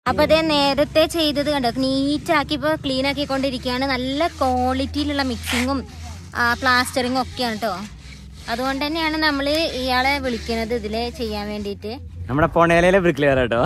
അപ്പൊ അതേ നേരത്തെ ചെയ്തത് കണ്ടോ നീറ്റ് ആക്കി ഇപ്പൊ ക്ലീൻ ആക്കിക്കൊണ്ടിരിക്കുകയാണ് നല്ല ക്വാളിറ്റിയിലുള്ള മിക്സിങ്ങും പ്ലാസ്റ്ററിങ്ങും ഒക്കെയാണ് കേട്ടോ അതുകൊണ്ട് തന്നെയാണ് നമ്മൾ ഇയാളെ വിളിക്കുന്നത് ഇതില് ചെയ്യാൻ വേണ്ടിയിട്ട് നമ്മുടെ പൊണേലയിലെ ബ്രിക്ലെയർ കേട്ടോ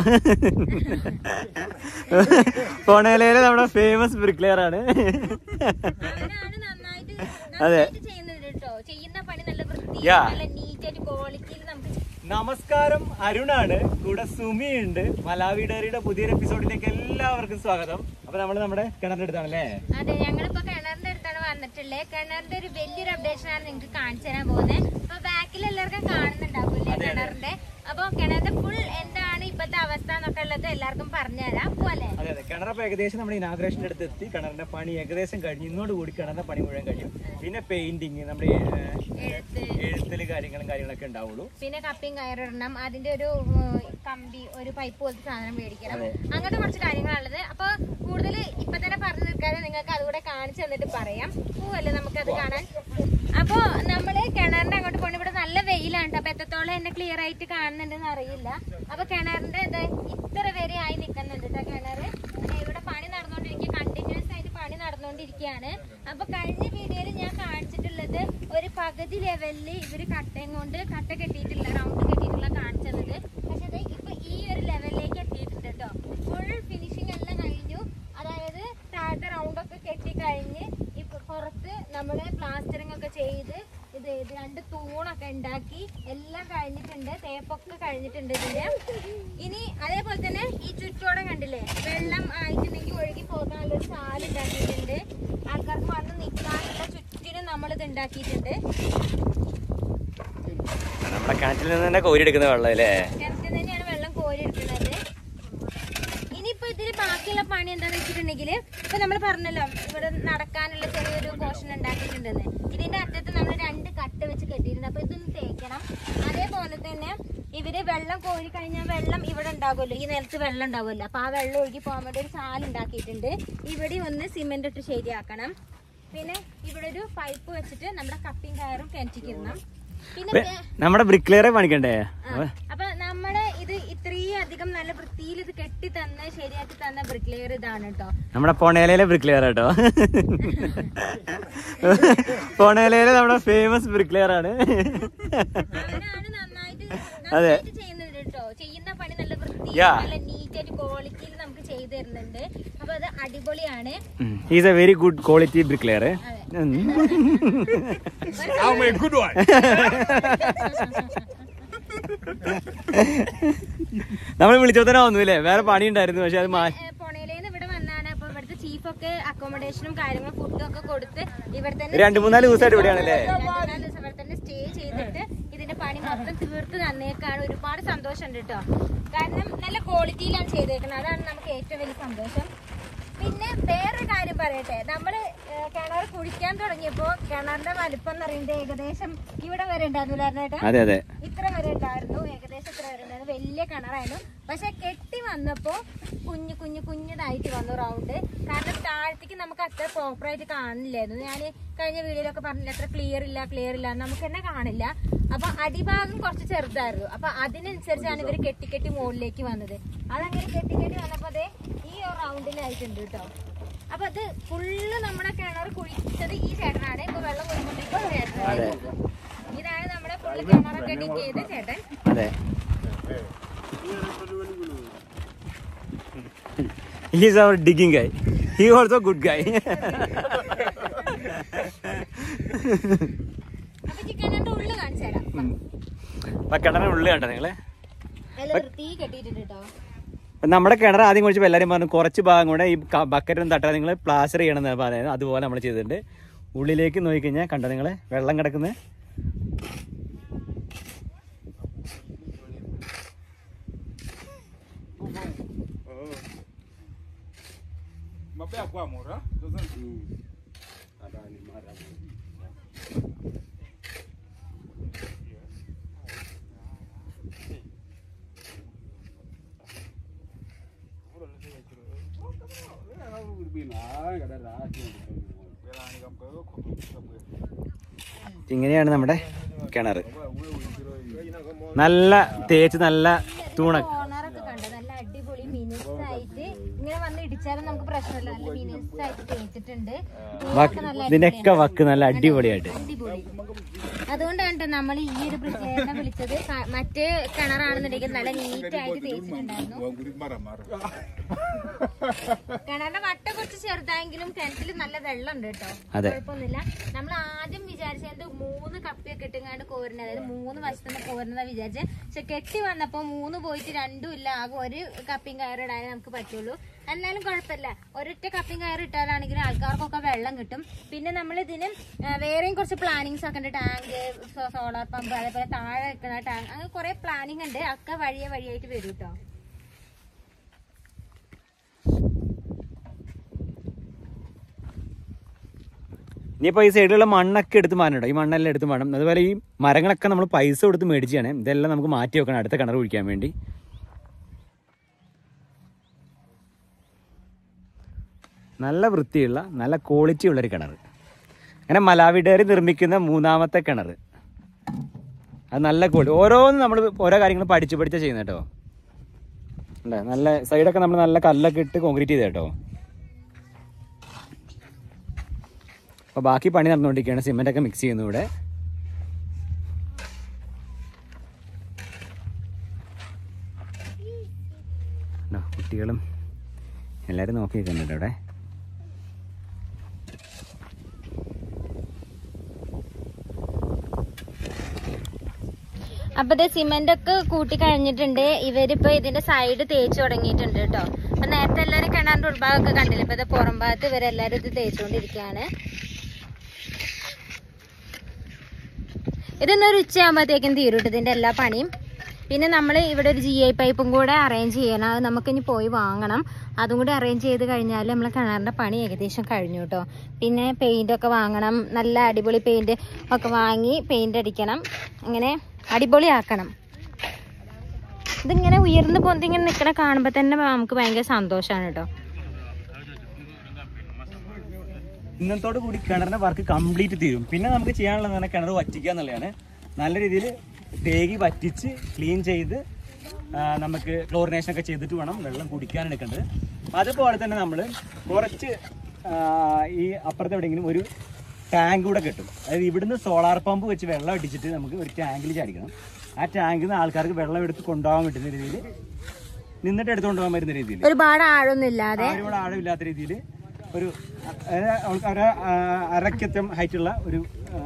പൊണേലയിലെ നമ്മുടെ ഫേമസ് ബ്രിക്ലെയർ ആണ് അവനാണ് നന്നായിട്ട് അതെ. നന്നായിട്ട് ചെയ്യുന്നത് കേട്ടോ ചെയ്യുന്ന പണി നല്ല വൃത്തിയിൽ Yeah. നല്ല നീറ്റ് ആയിട്ട് ക്വാളിറ്റിയിൽ നമുക്ക് ചെയ്യാം. നമസ്കാരം അരുണാണ് കൂടെ സുമി ഉണ്ട് മലാവി ഡയറിയുടെ പുതിയൊരു എപ്പിസോഡിലേക്ക് എല്ലാവർക്കും സ്വാഗതം അപ്പൊ നമ്മൾ നമ്മുടെ കിണറിന്റെ അടുത്താണല്ലേ അതെ ഞങ്ങളിപ്പോ കിണറിന്റെ അടുത്താണ് വന്നിട്ടുള്ളത് കിണറിന്റെ ഒരു വലിയൊരു അപ്ഡേഷൻ ആണ് നിങ്ങൾക്ക് കാണിച്ചു തരാൻ പോകുന്നത് അപ്പൊ ബാക്കിൽ എല്ലാവർക്കും കാണുന്നുണ്ടാവില്ലേ കിണറിന്റെ അപ്പൊ കിണറിന്റെ ഫുൾ എന്താണ് ഇപ്പത്തെ അവസ്ഥ എന്നൊക്കെ ഉള്ളത് എല്ലാവർക്കും പറഞ്ഞുതരാം പോലെ അതെ അതെ കിണറപ്പ് ഏകദേശം നമ്മുടെ ഇനാഗ്രേഷന്റെ അടുത്ത് എത്തി കിണറിന്റെ പണി ഏകദേശം കഴിഞ്ഞു ഇന്നോട് കൂടി കിണറിന്റെ പണി മുഴുവൻ കഴിയും പിന്നെ പെയിന്റിങ് നമ്മുടെ ഏഹ്, എഴുത്ത് എഴുത്തല് കാര്യങ്ങളും കാര്യങ്ങളൊക്കെ ഉണ്ടാവുള്ളൂ പിന്നെ കപ്പിയും കയറിടണം അതിന്റെ ഒരു ഉം, കമ്പി ഒരു പൈപ്പ് പോലത്തെ സാധനം മേടിക്കണം അങ്ങനത്തെ കുറച്ച് കാര്യങ്ങളുള്ളത് അപ്പൊ കൂടുതൽ ഇപ്പൊ തന്നെ പറഞ്ഞു തീർക്കാതെ നിങ്ങൾക്ക് അതുകൂടെ കാണിച്ചു തന്നിട്ട് പറയാം പോവല്ലേ നമുക്കത് കാണാൻ അപ്പൊ നമ്മള് കിണറിന്റെ അങ്ങോട്ട് പോകണം ഇവിടെ നല്ല വെയിലാണ് ട്ടോ. അപ്പൊ എത്രത്തോളം എന്നെ ക്ലിയർ ആയിട്ട് കാണുന്നുണ്ടെന്ന് അറിയില്ല അപ്പൊ കിണറിന്റെ ഇത് ഇത്ര വരെ ആയി നിൽക്കുന്നുണ്ട് കേട്ടോ കിണറ് ദേ ഇവിടെ പണി നടന്നുകൊണ്ടിരിക്കുക കണ്ടിന്യൂസ് ആയിട്ട് പണി നടന്നുകൊണ്ടിരിക്കുകയാണ് അപ്പൊ കഴിഞ്ഞ വീഡിയോയിൽ ഞാൻ കാണിച്ചിട്ടുള്ളത് ഒരു പകുതി ലെവലില് ഇവര് കട്ടയും കൊണ്ട് കട്ട കെട്ടിയിട്ടില്ല റൗണ്ട് കെട്ടിയിട്ടുള്ള കാണിച്ചു തന്നത് പക്ഷെ ദേ ഇപ്പൊ ഈ ഒരു ലെവലിലേക്ക് എത്തിയിട്ടുണ്ട് കേട്ടോ ഫുൾ ഫിനിഷിംഗ് എല്ലാം കഴിഞ്ഞു അതായത് താഴത്തെ റൗണ്ട് ഒക്കെ കെട്ടി കഴിഞ്ഞ് ഇപ്പൊ പുറത്ത് നമ്മള് പ്ലാസ്റ്ററിംഗ് ഒക്കെ ചെയ്ത് ഇത് ഇത് രണ്ട് തൂണൊക്കെ ഉണ്ടാക്കി എല്ലാം കഴിഞ്ഞിട്ടുണ്ട് തേപ്പൊക്കെ കഴിഞ്ഞിട്ടുണ്ട് ഇതിന്റെ ഇനി അതേപോലെ തന്നെ ഈ ചുറ്റോടെ കണ്ടില്ലേ വെള്ളം ആയിട്ടുണ്ടെങ്കിൽ ഒഴുകി പോകാനുള്ള ഒരു ചാല് ഉണ്ടാക്കിയിട്ടുണ്ട് ആൾക്കാർക്ക് വന്ന് നിൽക്കാനുള്ള ചുറ്റിനും നമ്മൾ ഇത് ഉണ്ടാക്കിയിട്ടുണ്ട് നമ്മുടെ കിണറ്റിൽ നിന്ന് തന്നെ കോരിയെടുക്കുന്ന വെള്ളം അല്ലേ കിണറ്റിൽ തന്നെയാണ് വെള്ളം കോരി എടുക്കുന്നത് ഇനിയിപ്പോ ഇതിൽ ബാക്കിയുള്ള പണി എന്താന്ന് വെച്ചിട്ടുണ്ടെങ്കിൽ ഇപ്പൊ നമ്മൾ പറഞ്ഞല്ലോ ഇവിടെ നടക്കാനുള്ള ചെറിയൊരു പോർഷൻ ഉണ്ടാക്കിയിട്ടുണ്ടെന്ന് ഇതിന്റെ അറ്റത്ത് നമ്മൾ രണ്ട് കട്ട വെച്ച് കെട്ടിയിട്ടുണ്ട് അപ്പൊ ഇതൊന്ന് തേക്കണം അതേപോലെ തന്നെ ഇവര് വെള്ളം കോരി കഴിഞ്ഞാൽ വെള്ളം ഇവിടെ ഉണ്ടാകുമല്ലോ ഈ നിലത്ത് വെള്ളം ഉണ്ടാവുമല്ലോ അപ്പൊ ആ വെള്ളം ഒഴുകി പോകാൻ വേണ്ടി ഒരു ചാല് ഉണ്ടാക്കിയിട്ടുണ്ട് ഇവിടെ ഒന്ന് സിമെന്റ് ഇട്ട് ശരിയാക്കണം പിന്നെ ഇവിടെ ഒരു പൈപ്പ് വെച്ചിട്ട് നമ്മുടെ കപ്പിയും കയറും കിണറ്റിക്കിടണം പിന്നെ വേ- നമ്മുടെ ബ്രിക്ലെയറെ പണിക്കണ്ടേ ആ, അപ്പൊ നമ്മുടെ ഇത് ഇത്രയും അധികം നല്ല വൃത്തിയിൽ ഇത് കെട്ടി തന്ന ശരിയാക്കി തന്ന ബ്രിക്ലെയർ ഇതാണ് കേട്ടോ നമ്മുടെ പൊണേലയിലെ ബ്രിക്ലെയർ കേട്ടോ പൊണേലയിലെ നമ്മുടെ ഫേമസ് ബ്രിക്ലെയർ ആണ് അവനാണ് നന്നായിട്ട് നന്നായിട്ട് ചെയ്യുന്നത് കേട്ടോ ചെയ്യുന്ന പണി നല്ല വൃത്തിയിൽ Yeah. നല്ല നീറ്റ് ആയിട്ട് ക്വാളിറ്റിയിൽ നമുക്ക് ചെയ്തു തരുന്നുണ്ട് അപ്പൊ അത് അടിപൊളിയാണ് is a very good quality bricklayer നമ്മൾ വിളിച്ചോ തന്നെ ഒന്നുമില്ലേ വേറെ പണി ഉണ്ടായിരുന്നു പക്ഷെ അത് മാ പൊണയിലേന്ന് ഇവിടെ വന്നാണ് അപ്പൊ ഇവിടുത്തെ ചീഫൊക്കെ അക്കോമഡേഷനും കാര്യങ്ങളും ഫുഡും ഒക്കെ കൊടുത്ത് ഇവിടെ തന്നെ രണ്ട് മൂന്നാല് ദിവസമായിട്ട് ഇവിടെയാണല്ലേ രണ്ട് മൂന്നാല് ദിവസം ഇവിടെ തന്നെ സ്റ്റേ ചെയ്തിട്ട് ഇതിന്റെ പണി മൊത്തം തീർത്ത് തന്നേക്കാണ് ഒരുപാട് സന്തോഷമുണ്ട് കേട്ടോ കാരണം നല്ല ക്വാളിറ്റിയിലാണ് ചെയ്തേക്കുന്നത് അതാണ് നമുക്ക് ഏറ്റവും വലിയ സന്തോഷം പിന്നെ വേറൊരു കാര്യം പറയട്ടെ നമ്മള് ഏഹ്, കിണർ കുഴിക്കാൻ തുടങ്ങിയപ്പോ കിണറിന്റെ വലിപ്പം എന്ന് പറയുന്നത് ഏകദേശം ഇവിടെ വരെ ഉണ്ടായിരുന്നു ചേട്ടാ അതെ അതെ ഇത്ര വരെ ഉണ്ടായിരുന്നു ഏകദേശം ഇത്ര വരെ ഉണ്ടായിരുന്നു വലിയ കിണറായിരുന്നു പക്ഷെ കെട്ടി വന്നപ്പോ കുഞ്ഞു കുഞ്ഞു കുഞ്ഞതായിട്ട് വന്നു റൗണ്ട് കാരണം താഴത്തേക്ക് നമുക്ക് അത്ര പ്രോപ്പർ ആയിട്ട് കാണില്ലായിരുന്നു ഞാൻ കഴിഞ്ഞ വീഡിയോയിലൊക്കെ പറഞ്ഞില്ല അത്ര ക്ലിയർ ഇല്ല ക്ലിയർ ഇല്ല നമുക്ക് തന്നെ കാണില്ല അപ്പൊ അടിഭാഗം കുറച്ച് ചെറുതായിരുന്നു അപ്പൊ അതിനനുസരിച്ചാണ് ഇവർ കെട്ടി കെട്ടി മുകളിലേക്ക് വന്നത് അതങ്ങനെ കെട്ടി കെട്ടി വന്നപ്പോ അതെ ഈ ഒരു റൗണ്ടിലായിട്ടുണ്ട് കേട്ടോ അപ്പൊ അത് ഫുള്ള് നമ്മുടെ കിണർ കുഴിച്ചത് ഈ ചേട്ടനാണ് ഇപ്പൊ വെള്ളം കുഴിക്കൊണ്ടിരിക്കുന്ന ചേട്ടനാണ് ഇതാണ് നമ്മുടെ ഫുള്ള് കിണറൊക്കെ ഡിഗ് ചെയ്ത ചേട്ടൻ അതെ he's our digging guy he also good guy അപ്പൊ ചിക്കൻ്റെ ഉള്ളിൽ കാണിച്ചു തരാം അപ്പൊ കിണറിന് ഉള്ളിൽ കണ്ടോ നിങ്ങളെ നല്ല വൃത്തി കെട്ടിയിട്ടുണ്ട് കേട്ടോ അപ്പൊ നമ്മുടെ കിണർ ആദ്യം കുഴിച്ചപ്പോൾ എല്ലാവരും പറഞ്ഞു കുറച്ച് ഭാഗം കൂടെ ഈ ബക്കറ്റും തട്ടാതെ നിങ്ങൾ പ്ലാസ്റ്റർ ചെയ്യണമെന്ന് പറയുന്നത് അതുപോലെ നമ്മൾ ചെയ്തിട്ടുണ്ട് ഉള്ളിലേക്ക് നോക്കിക്കഴിഞ്ഞാൽ കണ്ടോ നിങ്ങൾ വെള്ളം കിടക്കുന്നത് ഇങ്ങനെയാണ് നമ്മുടെ കിണർ നല്ല തേച്ച് നല്ല തൂണ കോർണറൊക്കെ കണ്ടോ നല്ല അടിപൊളി മിനുസായി ആയിട്ട് ഇങ്ങനെ വന്ന് ഇടിച്ചാലും നമുക്ക് പ്രശ്നമില്ല നല്ല മീനസ് ആയിട്ട് തേച്ചിട്ടുണ്ട് വക്ക് ഇതിന്റെയൊക്കെ വക്ക് നല്ല അടിപൊളിയായിട്ട് അടിപൊളി അതുകൊണ്ടാണ് ട്ടോ നമ്മൾ ഈ ഒരു പ്രത്യേകത വിളിച്ചത് ക- മറ്റേ കിണറാണെന്നുണ്ടെങ്കിൽ നല്ല നീറ്റ് ആയിട്ട് തേച്ചിട്ടുണ്ടായിരുന്നു കിണറിന്റെ വട്ട കുറച്ച് ചെറുതായെങ്കിലും കിണറ്റിൽ നല്ല വെള്ളം ഉണ്ട് കേട്ടോ അതെ. കുഴപ്പമൊന്നുമില്ല നമ്മൾ ആദ്യം വിചാരിച്ചത് മൂന്ന് കപ്പിയൊക്കെ ഇട്ടുങ്ങാണ്ട് കോരുന്നത് അതായത് മൂന്ന് വശത്തുനിന്ന് കോരുന്നതാ വിചാരിച്ചത് പക്ഷെ കെട്ടി വന്നപ്പോ മൂന്ന് പോയിട്ട് രണ്ടും ഇല്ല ആകെ ഒരു കപ്പിയും കയറിടാനേ നമുക്ക് പറ്റുള്ളൂ എന്നാലും കുഴപ്പമില്ല ഒരൊറ്റ കപ്പിയും കയറി ഇട്ടാലാണെങ്കിലും ആൾക്കാർക്കൊക്കെ വെള്ളം കിട്ടും പിന്നെ നമ്മൾ ഇതിന് ആ, വേറെയും കുറച്ച് പ്ലാനിങ്സ് ഒക്കെ ഉണ്ട് ടാങ്ക് സോളാർ പമ്പ് അതേപോലെ താഴെ വെക്കുന്ന ടാങ്ക് അങ്ങനെ കുറെ പ്ലാനിങ് ഉണ്ട് ഒക്കെ വഴിയെ വഴിയായിട്ട് വരും കേട്ടോ ഇനിയിപ്പോ ഈ സൈഡിലുള്ള മണ്ണൊക്കെ എടുത്ത് മാറ്റണം ഈ മണ്ണെല്ലാം എടുത്ത് മാറ്റണം അതുപോലെ ഈ മരങ്ങളൊക്കെ നമ്മൾ പൈസ കൊടുത്ത് മേടിച്ചാണ് ഇതെല്ലാം നമുക്ക് മാറ്റി വെക്കണം അടുത്ത കിണർ കുഴിക്കാൻ വേണ്ടി നല്ല വൃത്തിയുള്ള നല്ല ക്വാളിറ്റി ഉള്ളൊരു കിണർ അങ്ങനെ മലാവിഡേർ നിർമ്മിക്കുന്ന മൂന്നാമത്തെ കിണർ അത് നല്ല ക്വാളിറ്റി ഓരോന്നും നമ്മൾ ഓരോ കാര്യങ്ങൾ പഠിച്ച് പഠിച്ചാ ചെയ്യുന്നത് കേട്ടോ അല്ലേ നല്ല സൈഡൊക്കെ നമ്മൾ നല്ല കല്ലൊക്കെ ഇട്ട് കോൺക്രീറ്റ് ചെയ്ത കേട്ടോ അപ്പോൾ ബാക്കി പണി നടന്നുകൊണ്ടിരിക്കുകയാണ് സിമെൻ്റ് ഒക്കെ മിക്സ് ചെയ്യുന്നു ഇവിടെ ദാ കുട്ടികളും എല്ലാവരും നോക്കി നിൽക്കുന്നുണ്ട് ഇവിടെ അപ്പൊ ഇത് സിമെന്റ് ഒക്കെ കൂട്ടി കഴിഞ്ഞിട്ടുണ്ട് ഇവരിപ്പോ ഇതിന്റെ സൈഡ് തേച്ച് തുടങ്ങിയിട്ടുണ്ട് കേട്ടോ അപ്പൊ നേരത്തെ എല്ലാരും കിണറിന്റെ ഉൾഭാഗമൊക്കെ കണ്ടില്ല ഇപ്പൊ ഇത് പുറം ഭാഗത്ത് ഇവരെല്ലാരും ഇത് തേച്ചുകൊണ്ടിരിക്കുകയാണ് ഇതൊന്നൊരു ഉച്ചയാകുമ്പോഴത്തേക്കും തീരും ഇതിന്റെ എല്ലാ പണിയും പിന്നെ നമ്മൾ ഇവിടെ ഒരു ജി ഐ പൈപ്പും കൂടെ അറേഞ്ച് ചെയ്യണം അത് നമുക്കിനി പോയി വാങ്ങണം അതും കൂടി അറേഞ്ച് ചെയ്ത് കഴിഞ്ഞാൽ നമ്മൾ കിണറിന്റെ പണി ഏകദേശം കഴിഞ്ഞു കേട്ടോ പിന്നെ പെയിന്റ് ഒക്കെ വാങ്ങണം നല്ല അടിപൊളി പെയിന്റ് ഒക്കെ വാങ്ങി പെയിന്റ് അടിക്കണം അങ്ങനെ അടിപൊളിയാക്കണം ഇതിങ്ങനെ ഉയർന്നു പൊന്തിങ്ങനെ നിൽക്കണ കാണുമ്പോൾ തന്നെ നമുക്ക് ഭയങ്കര സന്തോഷമാണ് കേട്ടോ ഇന്നത്തോട് കൂടി കിണറിന്റെ വർക്ക് കംപ്ലീറ്റ് തീരും പിന്നെ നമുക്ക് ചെയ്യാനുള്ളത് തന്നെ കിണർ വറ്റിക്കുക എന്നുള്ളതാണ് നല്ല രീതിയിൽ തേകി വറ്റിച്ച് ക്ലീൻ ചെയ്ത് ആ, നമുക്ക് ക്ലോറിനേഷൻ ഒക്കെ ചെയ്തിട്ട് വേണം വെള്ളം കുടിക്കാൻ എടുക്കേണ്ടത് അതുപോലെ തന്നെ നമ്മൾ കുറച്ച് ആ, ഈ അപ്പുറത്ത് എവിടെയെങ്കിലും ഒരു ടാങ്ക് കൂടെ കിട്ടും അതായത് ഇവിടുന്ന് സോളാർ പമ്പ് വെച്ച് വെള്ളം അടിച്ചിട്ട് നമുക്ക് ഒരു ടാങ്കിൽ ചാടിക്കണം ആ ടാങ്കിൽ നിന്ന് ആൾക്കാർക്ക് വെള്ളം എടുത്ത് കൊണ്ടുപോകാൻ പറ്റുന്ന രീതിയിൽ നിന്നിട്ട് എടുത്തുകൊണ്ട് പോകാൻ പറ്റുന്ന രീതിയിൽ ഒരുപാട് ആഴൊന്നും ഇല്ലാതെ ആരും ആഴമില്ലാത്ത രീതിയിൽ ഒരു അതായത് അവൾക്ക് ഒരു ആ, അരക്കറ്റം ഹൈറ്റുള്ള ഒരു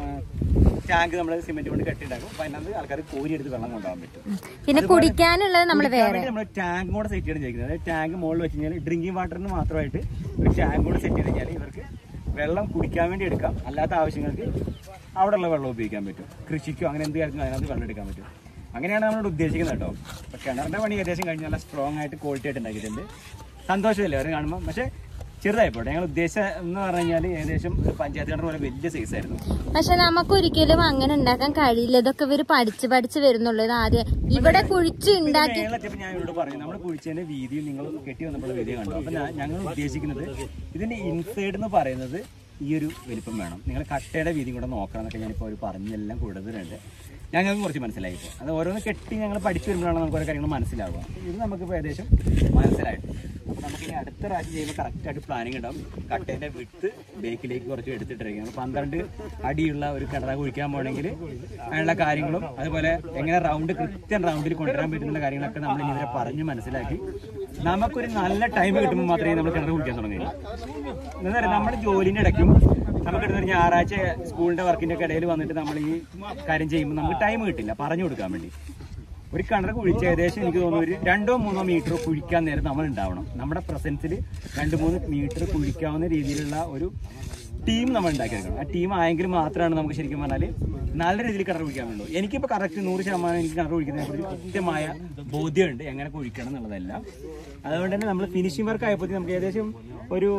ടാങ്ക് നമ്മൾ സിമെന്റ് കൊണ്ട് കെട്ടിണ്ടാക്കും അപ്പൊ അതിനകത്ത് ആൾക്കാർ കോരി എടുത്ത് വെള്ളം കൊണ്ടുപോകാൻ പറ്റും പിന്നെ കുടിക്കാനുള്ളത് നമ്മൾ വേറെ നമ്മൾ ടാങ്ക് കൂടെ സെറ്റ് ചെയ്യണം ചെയ്യുന്നത് അതായത് ടാങ്ക് മുകളിൽ വെച്ച് കഴിഞ്ഞാൽ ഡ്രിങ്കിങ് വാട്ടറിന് മാത്രമായിട്ട് ഒരു ടാങ്ക് കൂടെ സെറ്റ് ചെയ്ത് കഴിഞ്ഞാൽ ഇവർക്ക് വെള്ളം കുടിക്കാൻ വേണ്ടി എടുക്കാം അല്ലാത്ത ആവശ്യങ്ങൾക്ക് അവിടെയുള്ള വെള്ളം ഉപയോഗിക്കാൻ പറ്റും കൃഷിക്കോ അങ്ങനെ എന്ത് കാര്യത്തിനും അതിനകത്ത് വെള്ളം എടുക്കാൻ പറ്റും അങ്ങനെയാണ് നമ്മൾ ഉദ്ദേശിക്കുന്നത് കേട്ടോ അപ്പൊ കിണറിന്റെ പണി ഏകദേശം കഴിഞ്ഞ് നല്ല സ്ട്രോങ് ആയിട്ട് ക്വാളിറ്റി ആയിട്ട് ഉണ്ടാക്കിയിട്ടുണ്ട് സന്തോഷമല്ലേ അവർ കാണുമ്പോൾ പക്ഷെ ചെറുതായിപ്പോട്ടെ ഞങ്ങൾ ഉദ്ദേശം എന്ന് പറഞ്ഞു കഴിഞ്ഞാൽ ഏകദേശം ഒരു പഞ്ചായത്ത് കിണർ പോലെ വലിയ സൈസ് ആയിരുന്നു പക്ഷെ നമുക്ക് ഒരിക്കലും അങ്ങനെ ഉണ്ടാക്കാൻ കഴിയില്ല ഇതൊക്കെ ഇവര് പഠിച്ച് പഠിച്ച് വരുന്നുള്ളൂ ഇത് ആദ്യം ഇവിടെ കുഴിച്ച് ഉണ്ടാക്കി മേളെത്തിയപ്പോൾ ഞാൻ ഇവരോട് പറഞ്ഞു നമ്മൾ കുഴിച്ചതിന്റെ വീതിയും നിങ്ങൾ കെട്ടി വന്നപ്പോൾ വീഡിയോ കണ്ടു അപ്പൊ ഞാൻ- ഞങ്ങൾ ഉദ്ദേശിക്കുന്നത് ഇതിന്റെ ഇൻസൈഡ് എന്ന് പറയുന്നത് ഈ ഒരു വലിപ്പം വേണം നിങ്ങൾ കട്ടയുടെ വീതിയും കൂടെ നോക്കണം എന്നൊക്കെ ഞാനിപ്പോൾ അവർ പറഞ്ഞെല്ലാം കൂടുതലുണ്ട് ഞങ്ങൾക്ക് കുറച്ച് മനസ്സിലായി ഇപ്പോൾ അത് ഓരോന്ന് കെട്ടി ഞങ്ങൾ പഠിച്ചു വരുമ്പോഴാണ് നമുക്ക് ഓരോ കാര്യങ്ങൾ മനസ്സിലാവുക ഇത് നമുക്കിപ്പോൾ ഏകദേശം മനസ്സിലായിട്ട് അപ്പോൾ നമുക്ക് ഇനി അടുത്ത പ്രാവശ്യം ചെയ്യുമ്പോൾ കറക്റ്റായിട്ട് പ്ലാനിങ് ഉണ്ടാവും കട്ടേൻ്റെ വിട്ട് ബേക്കിലേക്ക് കുറച്ച് എടുത്തിട്ടിരിക്കും നമ്മൾ പന്ത്രണ്ട് അടിയുള്ള ഒരു കിണറ കുഴിക്കാൻ പോകണമെങ്കിൽ അതിനുള്ള കാര്യങ്ങളും അതുപോലെ എങ്ങനെ റൗണ്ട് കൃത്യം റൗണ്ടിൽ കൊണ്ടുവരാൻ പറ്റുന്ന കാര്യങ്ങളൊക്കെ നമ്മൾ ഇനി ഇവരെ പറഞ്ഞ് മനസ്സിലാക്കി നമുക്കൊരു നല്ല ടൈം കിട്ടുമ്പോൾ മാത്രമേ നമ്മൾ കിണർ കുഴിക്കാൻ തുടങ്ങുകയുള്ളൂ എന്താ പറയുക നമ്മുടെ ജോലിൻ്റെ ഇടയ്ക്കും നമുക്ക് ഇടുന്ന ഒരു ഞായറാഴ്ച സ്കൂളിന്റെ വർക്കിന്റെ ഒക്കെ ഇടയിൽ വന്നിട്ട് നമ്മൾ ഈ കാര്യം ചെയ്യുമ്പോൾ നമുക്ക് ടൈം കിട്ടില്ല പറഞ്ഞു കൊടുക്കാൻ വേണ്ടി ഒരു കിണർ കുഴിച്ച് ഏകദേശം എനിക്ക് തോന്നുന്നു ഒരു രണ്ടോ മൂന്നോ മീറ്റർ കുഴിക്കാൻ നേരം നമ്മൾ ഉണ്ടാവണം നമ്മുടെ പ്രസൻസിൽ രണ്ട് മൂന്ന് മീറ്റർ കുഴിക്കാവുന്ന രീതിയിലുള്ള ഒരു ടീം നമ്മൾ ഉണ്ടാക്കിയെടുക്കണം ആ ടീം ആയെങ്കിൽ മാത്രമാണ് നമുക്ക് ശരിക്കും പറഞ്ഞാൽ നല്ല രീതിയിൽ കിണർ കുഴിക്കാൻ വേണ്ടു എനിക്കിപ്പോൾ കറക്റ്റ് നൂറ് ശതമാനം എനിക്ക് കിണർ കുഴിക്കുന്നതിനെ കുറിച്ച് കൃത്യമായ ബോധ്യമുണ്ട് എങ്ങനെ കുഴിക്കണം എന്നുള്ളതെല്ലാം അതുകൊണ്ട് തന്നെ നമ്മൾ ഫിനിഷിംഗ് വർക്ക് ആയപ്പോൾ നമുക്ക് ഏകദേശം ഒരു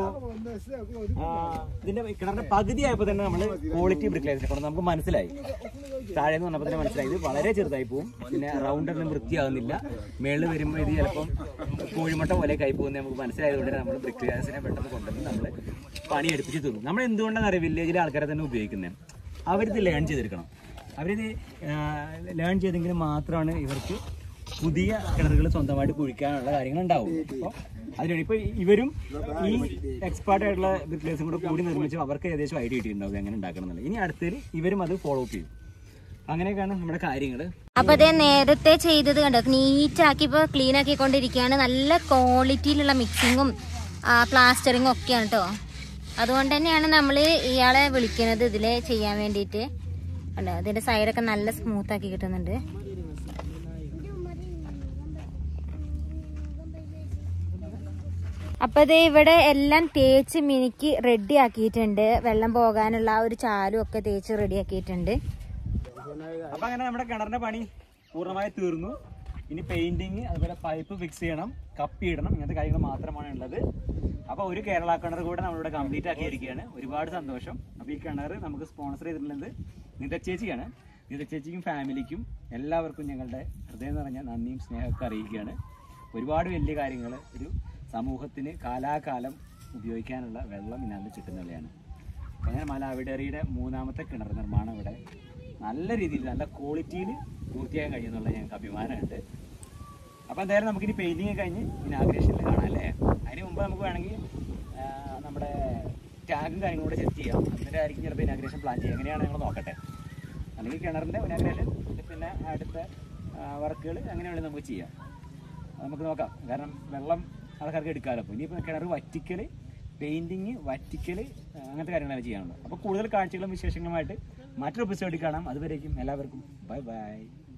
ആ, ഇതിന്റെ കിണറിന്റെ പകുതി ആയപ്പോൾ തന്നെ നമ്മൾ ക്വാളിറ്റി ബ്രിക്ലൈസിനെ കൊണ്ട് നമുക്ക് മനസ്സിലായി താഴെ നിന്ന് വന്നപ്പോൾ തന്നെ മനസ്സിലായി ഇത് വളരെ ചെറുതായി പോകും പിന്നെ റൗണ്ട് ഒന്നും വൃത്തിയാകുന്നില്ല മേളിൽ വരുമ്പോൾ ഇത് ചിലപ്പം കോഴിമുട്ട പോലെ കൈ പോകുന്നത് നമുക്ക് മനസ്സിലായതുകൊണ്ട് നമ്മൾ ബ്രിക്ലൈസിനെ പെട്ടെന്ന് കൊണ്ടുവന്ന് നമ്മൾ പണി എടുപ്പിച്ച് തന്നു നമ്മൾ എന്തുകൊണ്ടാണെന്ന് അറിയാം വില്ലേജിലെ ആൾക്കാരെ തന്നെ ഉപയോഗിക്കുന്നത് അവരിത് ലേൺ ചെയ്തെടുക്കണം അവരിത് ലേൺ ചെയ്തെങ്കിൽ മാത്രമാണ് ഇവർക്ക് പുതിയ കിണറുകൾ സ്വന്തമായിട്ട് കുഴിക്കാനുള്ള കാര്യങ്ങൾ ഉണ്ടാവും അപ്പോൾ അതിനാണ് ഇപ്പൊ ഇവരും ഈ എക്സ്പേർട്ട് ആയിട്ടുള്ള ബ്രിക്ലേഴ്സും കൂടെ കൂടി നിർമ്മിച്ചു അവർക്ക് ഏകദേശം ഐഡിയ കിട്ടിയിട്ടുണ്ടാവും എങ്ങനെ ഉണ്ടാക്കണം എന്നുള്ളത് ഇനി അടുത്തതിൽ ഇവരും അത് ഫോളോ അപ്പ് ചെയ്യും അങ്ങനെയൊക്കെയാണ് നമ്മുടെ കാര്യങ്ങൾ അപ്പൊ അതേ നേരത്തെ ചെയ്തത് കണ്ടോ നീറ്റ് ആക്കി ഇപ്പൊ ക്ലീൻ ആക്കിക്കൊണ്ടിരിക്കുകയാണ് നല്ല ക്വാളിറ്റിയിലുള്ള മിക്സിങ്ങും പ്ലാസ്റ്ററിങ്ങും ഒക്കെയാണ് കേട്ടോ അതുകൊണ്ട് തന്നെയാണ് നമ്മൾ ഇയാളെ വിളിക്കുന്നത് ഇതില് ചെയ്യാൻ വേണ്ടിയിട്ട് കണ്ടോ ഇതിന്റെ സൈഡൊക്കെ നല്ല സ്മൂത്ത് ആക്കി കിട്ടുന്നുണ്ട് അപ്പൊ ദേ ഇവിടെ എല്ലാം തേച്ച് മിനുക്കി റെഡി ആക്കിയിട്ടുണ്ട് വെള്ളം പോകാനുള്ള ആ ഒരു ചാലും ഒക്കെ തേച്ച് റെഡി ആക്കിയിട്ടുണ്ട് അപ്പൊ അങ്ങനെ നമ്മുടെ കിണറിന്റെ പണി പൂർണ്ണമായി തീർന്നു ഇനി പെയിന്റിങ് അതുപോലെ പൈപ്പ് ഫിക്സ് ചെയ്യണം കപ്പി ഇടണം ഇങ്ങനത്തെ കാര്യങ്ങൾ മാത്രമാണ് ഉള്ളത് അപ്പൊ ഒരു കേരള കിണർ കൂടെ നമ്മളിവിടെ കംപ്ലീറ്റ് ആക്കിയിരിക്കുകയാണ് ഒരുപാട് സന്തോഷം അപ്പൊ ഈ കിണർ നമുക്ക് സ്പോൺസർ ചെയ്തിട്ടുള്ളത് നിത ചേച്ചിയാണ് നിത ചേച്ചിക്കും ഫാമിലിക്കും എല്ലാവർക്കും ഞങ്ങളുടെ ഹൃദയം നിറഞ്ഞ നന്ദിയും സ്നേഹമൊക്കെ അറിയിക്കുകയാണ് ഒരുപാട് വലിയ കാര്യങ്ങൾ ഒരു സമൂഹത്തിന് കാലാകാലം ഉപയോഗിക്കാനുള്ള വെള്ളം ഇതിനകത്ത് കിട്ടുന്നുള്ളതാണ് അങ്ങനെ മലാവിഡറിയുടെ മൂന്നാമത്തെ കിണർ നിർമ്മാണം ഇവിടെ നല്ല രീതിയിൽ നല്ല ക്വാളിറ്റിയിൽ പൂർത്തിയാക്കാൻ കഴിയുന്നുള്ള ഞങ്ങൾക്ക് അഭിമാനമുണ്ട് അപ്പോൾ എന്തായാലും നമുക്കിനി പെയിൻറ്റിങ് കഴിഞ്ഞ് ഇനാഗ്രേഷനിൽ കാണാം അല്ലേ അതിന് മുമ്പ് നമുക്ക് വേണമെങ്കിൽ ആ, നമ്മുടെ ടാഗും കാര്യങ്ങളും കൂടെ സെറ്റ് ചെയ്യാം എന്നിട്ടായിരിക്കും ചിലപ്പോൾ ഇനാഗ്രേഷൻ പ്ലാൻ ചെയ്യുക എങ്ങനെയാണ് ഞങ്ങൾ നോക്കട്ടെ അല്ലെങ്കിൽ കിണറിൻ്റെ ഇനാഗ്രേഷൻ പിന്നെ അടുത്ത വർക്കുകൾ അങ്ങനെയാണെങ്കിൽ നമുക്ക് ചെയ്യാം അത് നമുക്ക് നോക്കാം കാരണം വെള്ളം ആൾക്കാർക്ക് എടുക്കാമല്ലോ അപ്പോൾ ഇനിയിപ്പോൾ കിണർ വറ്റിക്കൽ പെയിൻറ്റിങ് വറ്റിക്കൽ അങ്ങനത്തെ കാര്യങ്ങളാണ് ചെയ്യാനുള്ളത് അപ്പോൾ കൂടുതൽ കാഴ്ചകളും വിശേഷങ്ങളുമായിട്ട് മറ്റൊരു എപ്പിസോഡിൽ കാണാം അതുവരേക്കും എല്ലാവർക്കും ബൈ ബൈ